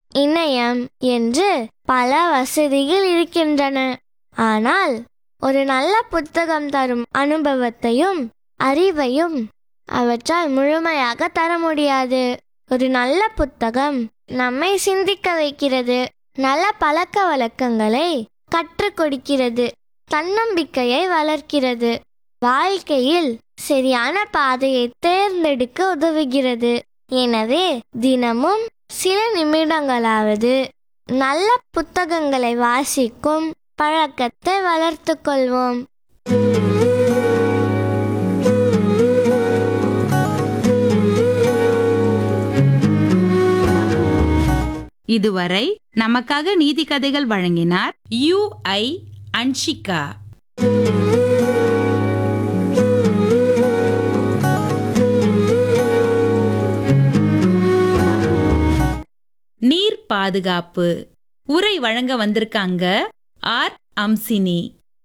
இணையம் என்று பல வசதிகள் இருக்கின்றன ஆனால் ஒரு நல்ல புத்தகம் தரும் அனுபவத்தையும் அறிவையும் அவற்றால் முழுமையாக தர முடியாது ஒரு நல்ல புத்தகம் நம்மை சிந்திக்க வைக்கிறது நல்ல பழக்க வழக்கங்களை கற்றுக் கொடுக்கிறது தன்னம்பிக்கையை வளர்க்கிறது வாழ்க்கையில் சரியான பாதையை தேர்ந்தெடுக்க உதவுகிறது எனவே தினமும் சில நிமிடங்களாவது நல்ல புத்தகங்களை வாசிக்கும் பழக்கத்தை வளர்த்துக் கொள்வோம் இதுவரை நமக்காக நீதி கதைகள் வழங்கினார் யு ஐ அன்ஷிகா நீர் பாதுகாப்பு உரை வழங்க வந்திருக்காங்க ஆர் அம்சினி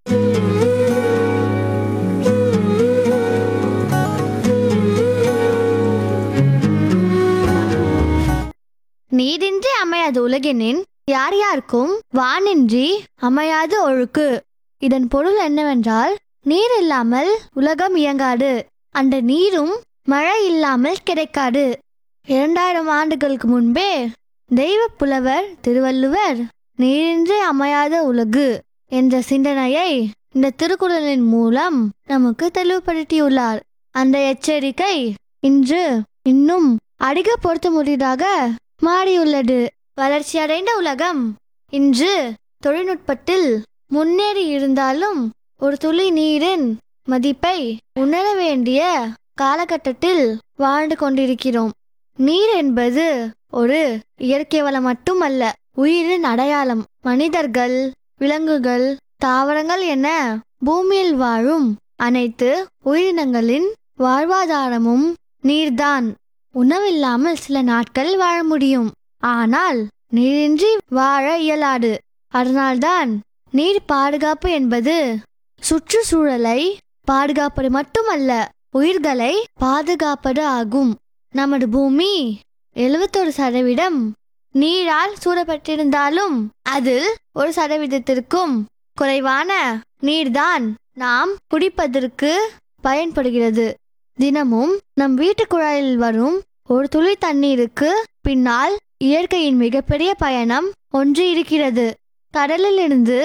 நீரின்றி அமையாது உலகினின் யார் யாருக்கும் வானின்றி அமையாது ஒழுக்கு இதன் பொருள் என்னவென்றால் நீர் இல்லாமல் உலகம் இயங்காது அந்த நீரும் மழை இல்லாமல் கிடைக்காது இரண்டாயிரம் ஆண்டுகளுக்கு முன்பே தெய்வ புலவர் திருவள்ளுவர் நீரின்றி அமையாத உலகு என்ற சிந்தனையை இந்த திருக்குறளின் மூலம் நமக்கு தெளிவுபடுத்தியுள்ளார் அந்த எச்சரிக்கை இன்று இன்னும் அதிக பொருத்தமுடியதாக மாறியுள்ளது வளர்ச்சியடைந்த உலகம் இன்று தொழில்நுட்பத்தில் முன்னேறி இருந்தாலும் ஒரு துளி நீரின் மதிப்பை உணர வேண்டிய காலகட்டத்தில் வாழ்ந்து கொண்டிருக்கிறோம் நீர் என்பது ஒரு இயற்கை வளம் மட்டுமல்ல உயிரின் அடையாளம் மனிதர்கள் விலங்குகள் தாவரங்கள் என பூமியில் வாழும் அனைத்து உயிரினங்களின் வாழ்வாதாரமும் நீர்தான் உணவில்லாமல் சில நாட்கள் வாழ முடியும் ஆனால் நீரின்றி வாழ இயலாது அதனால்தான் நீர் பாதுகாப்பு என்பது சுற்றுச்சூழலை பாதுகாப்பது மட்டுமல்ல உயிர்களை பாதுகாப்பது ஆகும் நமது பூமி எழுபத்தொரு சதவீதம் நீரால் சூழப்பட்டிருந்தாலும் அதில் ஒரு சதவீதத்திற்கும் குறைவான நீர்தான் நாம் குடிப்பதற்கு பயன்படுகிறது தினமும் நம் வீட்டு குழாயில் வரும் ஒரு துளி தண்ணீருக்கு பின்னால் இயற்கையின் மிகப்பெரிய பயணம் ஒன்று இருக்கிறது கடலிலிருந்து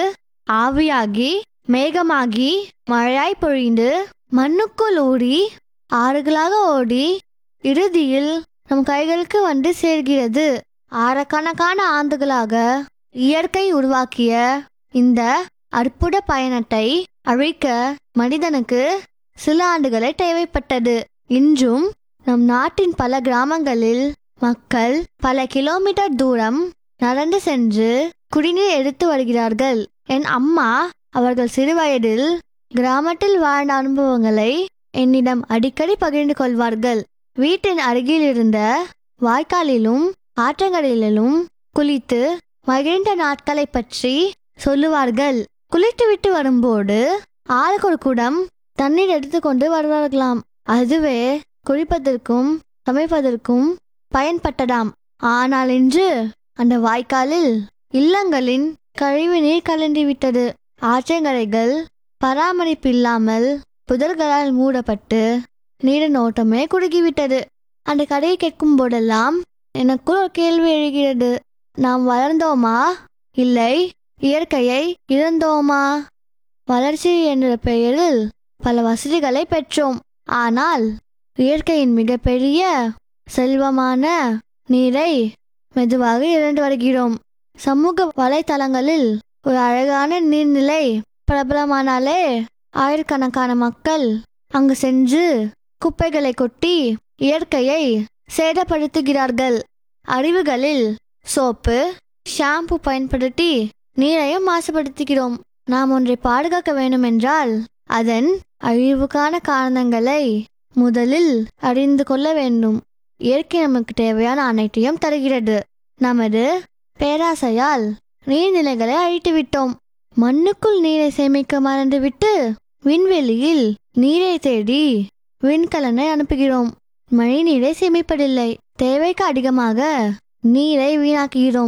ஆவியாகி மேகமாகி மழையாய் பொழிந்து மண்ணுக்குள் ஊறி ஆறுகளாக ஓடி இறுதியில் நம் கைகளுக்கு வந்து சேர்கிறது ஆயிரக்கணக்கான ஆண்டுகளாக இயற்கை உருவாக்கிய இந்த அற்புத பயணத்தை அழிக்க மனிதனுக்கு சில ஆண்டுகளே தேவைப்பட்டது இன்றும் நம் நாட்டின் பல கிராமங்களில் மக்கள் பல கிலோமீட்டர் தூரம் நடந்து சென்று குடிநீர் எடுத்து வருகிறார்கள் என் அம்மா அவர்கள் சிறுவயதில் கிராமத்தில் வாழ்ந்த அனுபவங்களை என்னிடம் அடிக்கடி பகிர்ந்து கொள்வார்கள் வீட்டின் அருகில் இருந்த வாய்க்காலிலும் ஆற்றங்கரையிலும் குளித்து மகிழ்ந்த நாட்களை பற்றி சொல்லுவார்கள் குளித்துவிட்டு வரும்போது ஆளுக்கு ஒரு குடம் தண்ணீர் எடுத்துக்கொண்டு வருவார்களாம் அதுவே குளிப்பதற்கும் சமைப்பதற்கும் பயன்பட்டதாம் ஆனால் இன்று அந்த வாய்க்காலில் இல்லங்களின் கழிவு நீர் கலந்து விட்டது ஆற்றங்கரைகள் பராமரிப்பு இல்லாமல் புதர்களால் மூடப்பட்டு நீரின் ஓட்டமே குறுகிவிட்டது அந்த கதையை கேட்கும் போதெல்லாம் எனக்குள் ஒரு கேள்வி எழுகிறது நாம் வளர்ந்தோமா இல்லை இயற்கையை இழந்தோமா வளர்ச்சி என்ற பெயரில் பல வசதிகளை பெற்றோம் ஆனால் இயற்கையின் மிகப்பெரிய செல்வமான நீரை மெதுவாக இழந்து வருகிறோம் சமூக வலைத்தளங்களில் ஒரு அழகான நீர்நிலை பிரபலமானாலே ஆயிரக்கணக்கான மக்கள் அங்கு சென்று குப்பைகளை கொட்டி இயற்கையை சேதப்படுத்துகிறார்கள் அருவிகளில் சோப்பு ஷாம்பு பயன்படுத்தி நீரையும் மாசுபடுத்துகிறோம் நாம் ஒன்றை பாதுகாக்க வேண்டுமென்றால் அதன் அழிவுக்கான காரணங்களை முதலில் அறிந்து கொள்ள வேண்டும் இயற்கை நமக்கு தேவையான அனைத்தையும் தருகிறது நமது பேராசையால் நீர்நிலைகளை அழித்து விட்டோம் மண்ணுக்குள் நீரை சேமிக்க மறந்துவிட்டு விண்வெளியில் நீரை தேடி விண்கலனை அனுப்புகிறோம் மழை நீரை சேமிப்பதில்லை தேவைக்கு அதிகமாக நீரை வீணாக்குகிறோம்